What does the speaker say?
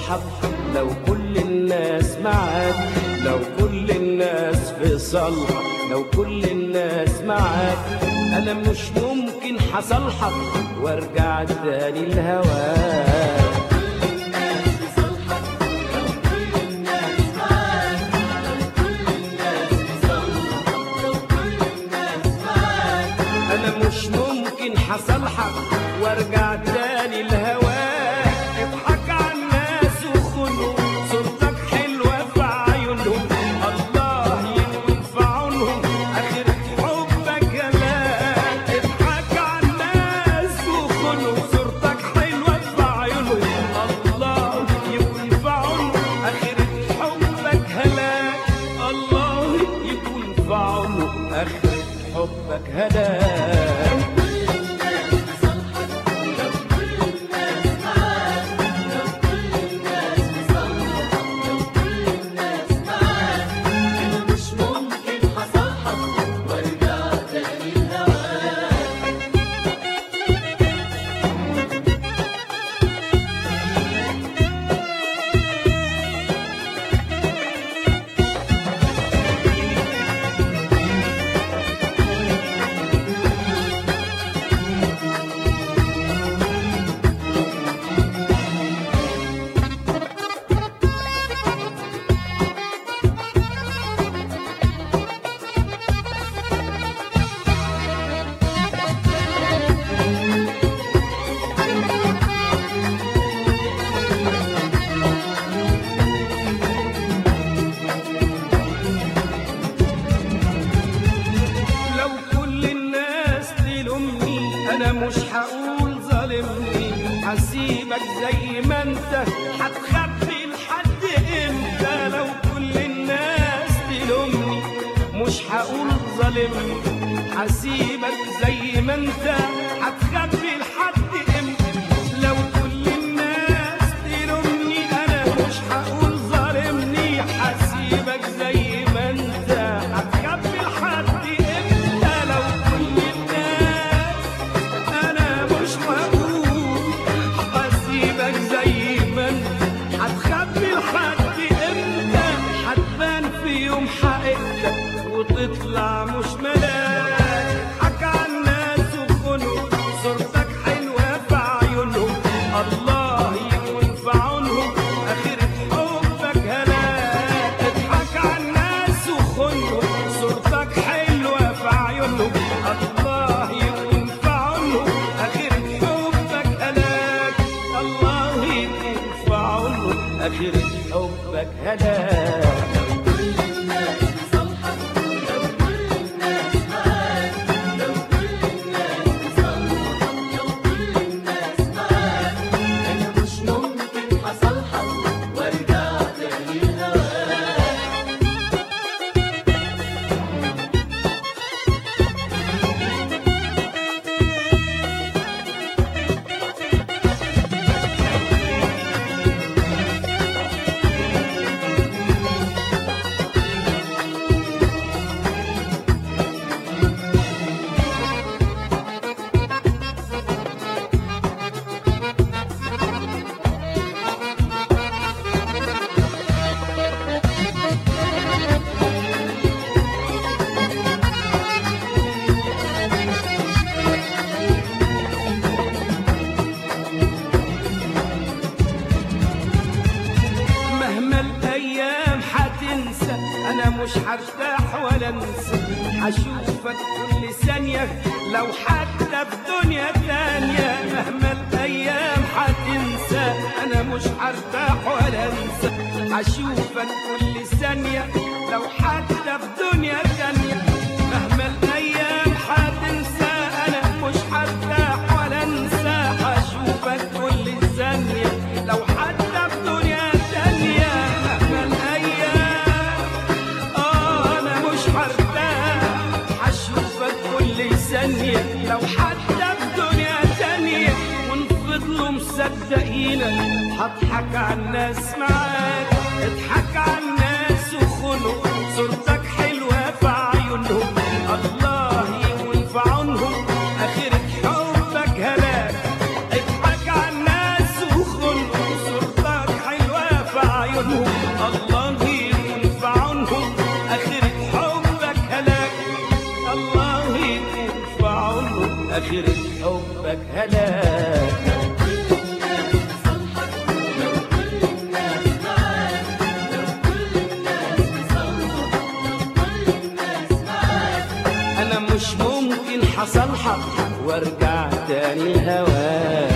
صالحك لو كل الناس معاك لو كل الناس في صالحك لو كل الناس معاك انا مش ممكن حصلحك وارجع تاني لهواك انا مش ممكن حصلحك وارجع تاني لهواك اضحك على الناس وخنهم صورتك حلوه في عيونهم الله يكون في عونهم اخرة حبك هلاك اضحك على الناس وخنهم صورتك حلوه في عيونهم الله يكون في عونهم اخرة حبك هلاك الله يكون في عونهم اخرة حبك هلاك مش ممكن حصلحك وارجع تاني لهواك لو كل الناس تلومني انا مش هقول ظالمني هسيبك زي ما انت هتخبي لحد امتى لو كل الناس تلومني مش هقول ظالمني هسيبك زي ما انت هتخبي لحد امتى لو كل الناس تلومني انا مش هقول ظالمني هسيبك زي ما انت هتخبي لحد امتى لو كل الناس انا مش هقول هسيبك زي ما انت هتخبي لحد امتى هتبان في يوم حقيقتك وتطلع مش ملاك حكى على الناس وخنهم صورتك حلوه في عيونهم الله يكون في عونهم اخرة حبك هلاك اضحك على الناس وخنهم صورتك حلوه في عيونهم الله يكون في عونهم اخرة حبك هلاك الله يكون في عونهم اخرة حبك هلاك كل الناس بصالحك لو كل الناس معاك لو كل الناس بصالحك لو كل الناس معاك انا مش ممكن حصلحك وارجع تاني لهواك مهما الايام هتنسى انا مش هرتاح ولا انسى هشوفك كل ثانية لو حتى في دنيا تانية مهما الايام هتنسى انا مش هرتاح ولا انسى هشوفك كل ثانية لو حتى في دنيا تانية مهما الايام هتنسى انا مش هرتاح ولا انسى هشوفك كل ثانية لو حتى في دنيا تانية مهما الايام اه انا مش هرتاح هشوفك كل ثانية لو حتى في دنيا تانية وان فضلوا مصدقينك هضحك على الناس معاك اضحك على الناس وخنوا صورتك حلوة في عيونهم الله يكون في عونهم اخرة حبك هلاك اضحك على الناس وخنوا صورتك حلوة اخرة حبك هلاك كل الناس صالحك لو كل الناس معاك لو كل الناس صالحك لو كل الناس معاك انا مش ممكن حصلحك وارجع تاني لهواك